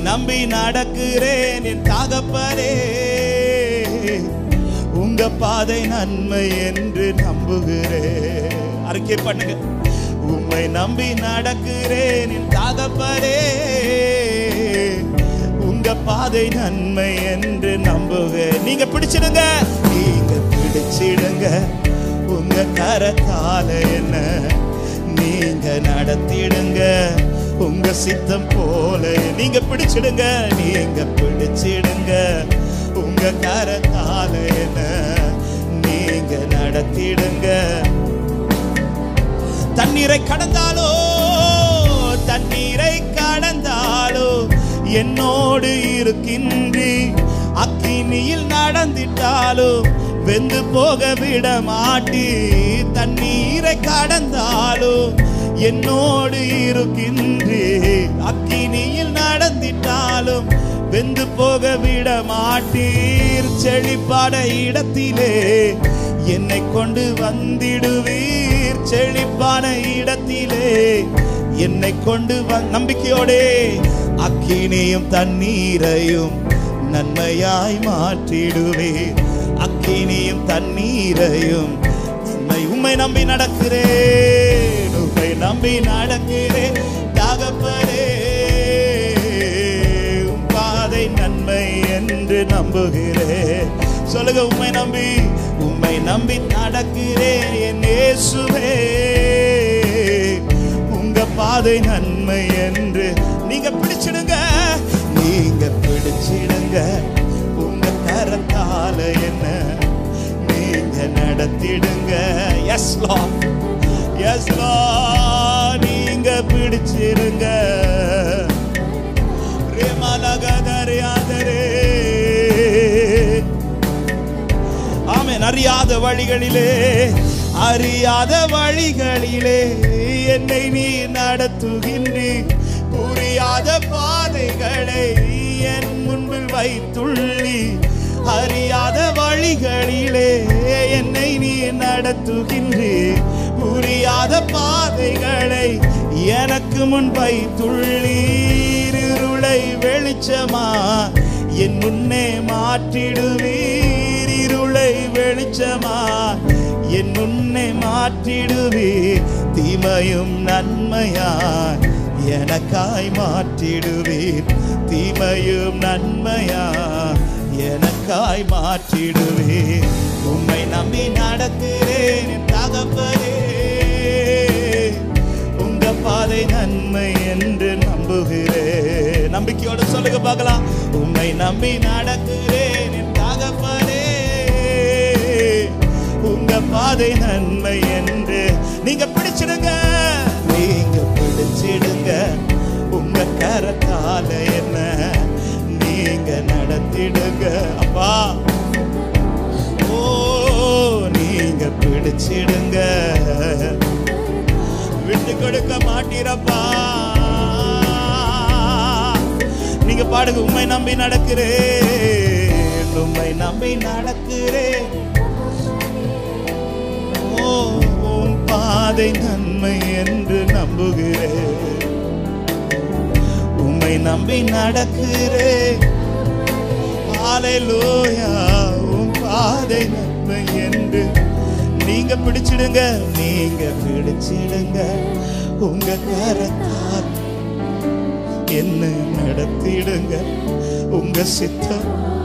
நம்பி நடக்கிறேன் என் தகப்பனே உங்க பாதை நன்மை என்று நம்புகிறேன் அறிக்கை பண்ணுங்க உம்மை நம்பி நடக்கிறேன் என் தகப்பனே உங்க பாதை நன்மை என்று நம்புக நீங்க பிடிச்சிடுங்க நீங்க பிடிச்சிடுங்க உங்க கரத்தால என்ன நீங்க நடத்திடுங்க உங்க சித்தம் போல நீங்க பிடிச்சிடுங்க நீங்க பிடிச்சிடுங்க உங்க கரத்தால என்ன நீங்க நடத்திடுங்க தண்ணீரை கடந்தாலோ தண்ணீரை கடந்தாலோ என்னோடு இருக்கின்றி அக்கினியில் நடந்திட்டாலோ வெந்து போக விட மாட்டி தண்ணீரை கடந்தாலோ என்னோடு இருக்கின்றி அக்கினியில் நடந்திட்டாலும் வெந்து போக விட மாட்டீர் செழிப்பாட இடத்திலே என்னை கொண்டு வந்திடுவீர் செழிப்பான இடத்திலே என்னை கொண்டு வந் நம்பிக்கையோடே அக்கினியும் தண்ணீரையும் நன்மையாய் மாற்றிடுவீர் அக்கினியும் தண்ணீரையும் நன்மை உம்மை நம்பி நடக்கிறேன் உம்மை நம்பி நடக்கிறேன் தகப்பனே உம் பாதை நன்மை என்று நம்புகிறேன் சொல்லுங்க உம்மை நம்பி உம்மை நம்பி நடக்கிறேன் என் இயேசுவே உங்க பாதை நன்மை என்று நீங்க பிடிச்சிடுங்க நீங்க பிடிச்சிடுங்க உங்க கரத்தால என்ன நீங்க நடத்திடுங்க எஸ் லா எஸ் லா நீங்க பிடிச்சிருங்க ஆமென் அறியாத வழிகளிலே அறியாத வழிகளிலே என்னை நீ நடத்துகின்றி புரியாத பாதைகளை என் முன்பில் வைத்துள்ளி அறியாத வழிகளிலே என்னை நீ நடத்துகின்றி புரியாத பாதைகளை எனக்கு முன் வைத்துள்ளீர் இருளை வெளிச்சமா என் முன்னே மாற்றிடுவீர் இருளை வெளிச்சமா என் முன்னே மாற்றிடுவீர் தீமையும் நன்மையாய் எனக்காய் மாற்றிடுவீர் தீமையும் நன்மையா எனக்காய் மாற்றிடுவீர் உம்மை நம்பி நடக்கிறேன் என் தகப்பனே உங்க பாதை நன்மை என்று நம்புகிறேன் நம்பிக்கையோட சொல்லுங்க பார்க்கலாம் உம்மை நம்பி நடக்கிறேன் என் தகப்பனே உங்க பாதை நன்மை என்று நீங்க பிடிச்சிடுங்க நீங்க பிடிச்சிடுங்க உங்க கரத்தால என்ன நீங்க நடத்திடுங்க அப்பா ஓ நீங்க பிடிச்சிடுங்க விட்டு கொடுக்க மாட்டீரப்பா நீங்க பாடுங்க உண்மை நம்பி நடக்கிறேன் உண்மை நம்பி நடக்கிறேன் ஓ உன் பாதை நன்மை என்று நம்புகிறேன் உம்மை நம்பி நடக்கிறேன் ஹalleluya உன் பாதை நன்மை என்று நீங்க பிடிச்சிடுங்க நீங்க பிடிச்சிடுங்க உங்க கரத்தால் என்ன நடத்திடுங்க உங்க சித்தம்